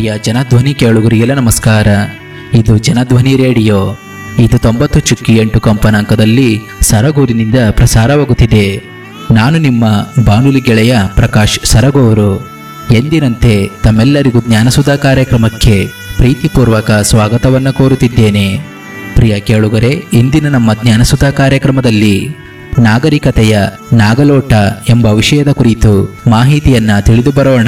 ಪ್ರಿಯ ಜನಧ್ವನಿ ಕೇಳುಗರಿಗೆಲ್ಲ ನಮಸ್ಕಾರ ಇದು ಜನಧ್ವನಿ ರೇಡಿಯೋ ಇದು ತೊಂಬತ್ತು ಚುಕ್ಕಿ ಎಂಟು ಕಂಪನಾಂಕದಲ್ಲಿ ಸರಗೂರಿನಿಂದ ಪ್ರಸಾರವಾಗುತ್ತಿದೆ ನಾನು ನಿಮ್ಮ ಬಾನುಲಿ ಗೆಳೆಯ ಪ್ರಕಾಶ್ ಸರಗೂರು ಎಂದಿನಂತೆ ತಮ್ಮೆಲ್ಲರಿಗೂ ಜ್ಞಾನಸುಧಾ ಕಾರ್ಯಕ್ರಮಕ್ಕೆ ಪ್ರೀತಿಪೂರ್ವಕ ಸ್ವಾಗತವನ್ನು ಕೋರುತ್ತಿದ್ದೇನೆ ಪ್ರಿಯ ಕೇಳುಗರೆ ಇಂದಿನ ನಮ್ಮ ಜ್ಞಾನಸುಧಾ ಕಾರ್ಯಕ್ರಮದಲ್ಲಿ ನಾಗರಿಕತೆಯ ನಾಗಲೋಟ ಎಂಬ ವಿಷಯದ ಕುರಿತು ಮಾಹಿತಿಯನ್ನ ತಿಳಿದು ಬರೋಣ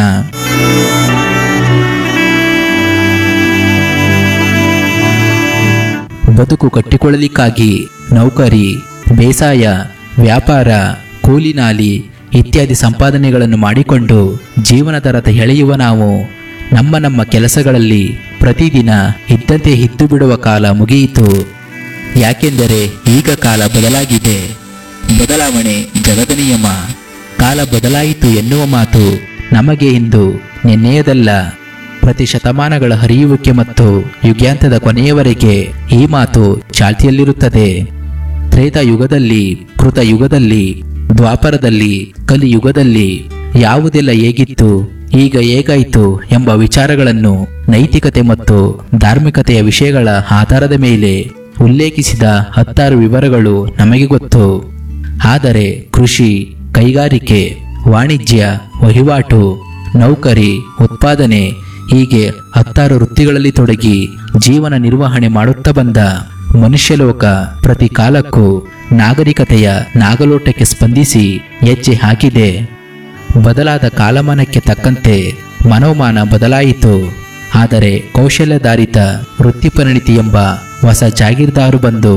ಬದುಕು ಕಟ್ಟಿಕೊಳ್ಳಲಿಕ್ಕಾಗಿ ನೌಕರಿ ಬೇಸಾಯ ವ್ಯಾಪಾರ ಕೂಲಿನಾಲಿ ಇತ್ಯಾದಿ ಸಂಪಾದನೆಗಳನ್ನು ಮಾಡಿಕೊಂಡು ಜೀವನ ತರತ ಎಳೆಯುವ ನಾವು ನಮ್ಮ ನಮ್ಮ ಕೆಲಸಗಳಲ್ಲಿ ಪ್ರತಿದಿನ ಇದ್ದಂತೆ ಹಿದ್ದು ಬಿಡುವ ಕಾಲ ಮುಗಿಯಿತು ಯಾಕೆಂದರೆ ಈಗ ಕಾಲ ಬದಲಾಗಿದೆ ಬದಲಾವಣೆ ಜಗದ ನಿಯಮ ಕಾಲ ಬದಲಾಯಿತು ಎನ್ನುವ ಮಾತು ನಮಗೆ ಇಂದು ನಿನ್ನೆಯದಲ್ಲ ಪ್ರತಿ ಶತಮಾನಗಳ ಹರಿಯುವಿಕೆ ಮತ್ತು ಯುಗಾಂತದ ಕೊನೆಯವರೆಗೆ ಈ ಮಾತು ಚಾಲ್ತಿಯಲ್ಲಿರುತ್ತದೆ ತ್ರೇತ ಯುಗದಲ್ಲಿ ಕೃತ ಯುಗದಲ್ಲಿ ದ್ವಾಪರದಲ್ಲಿ ಕಲಿಯುಗದಲ್ಲಿ ಯಾವುದೆಲ್ಲ ಹೇಗಿತ್ತು ಈಗ ಹೇಗಾಯಿತು ಎಂಬ ವಿಚಾರಗಳನ್ನು ನೈತಿಕತೆ ಮತ್ತು ಧಾರ್ಮಿಕತೆಯ ವಿಷಯಗಳ ಆಧಾರದ ಮೇಲೆ ಉಲ್ಲೇಖಿಸಿದ ಹತ್ತಾರು ವಿವರಗಳು ನಮಗೆ ಗೊತ್ತು ಆದರೆ ಕೃಷಿ ಕೈಗಾರಿಕೆ ವಾಣಿಜ್ಯ ವಹಿವಾಟು ನೌಕರಿ ಉತ್ಪಾದನೆ ಹೀಗೆ ಹತ್ತಾರು ವೃತ್ತಿಗಳಲ್ಲಿ ತೊಡಗಿ ಜೀವನ ನಿರ್ವಹಣೆ ಮಾಡುತ್ತಾ ಬಂದ ಮನುಷ್ಯಲೋಕ ಪ್ರತಿ ಕಾಲಕ್ಕೂ ನಾಗರಿಕತೆಯ ನಾಗಲೋಟಕ್ಕೆ ಸ್ಪಂದಿಸಿ ಹೆಜ್ಜೆ ಹಾಕಿದೆ ಬದಲಾದ ಕಾಲಮಾನಕ್ಕೆ ತಕ್ಕಂತೆ ಮನೋಮಾನ ಬದಲಾಯಿತು ಆದರೆ ಕೌಶಲ್ಯಧಾರಿತ ವೃತ್ತಿಪರಿಣಿತಿ ಎಂಬ ಹೊಸ ಜಾಗೀರ್ದಾರು ಬಂದು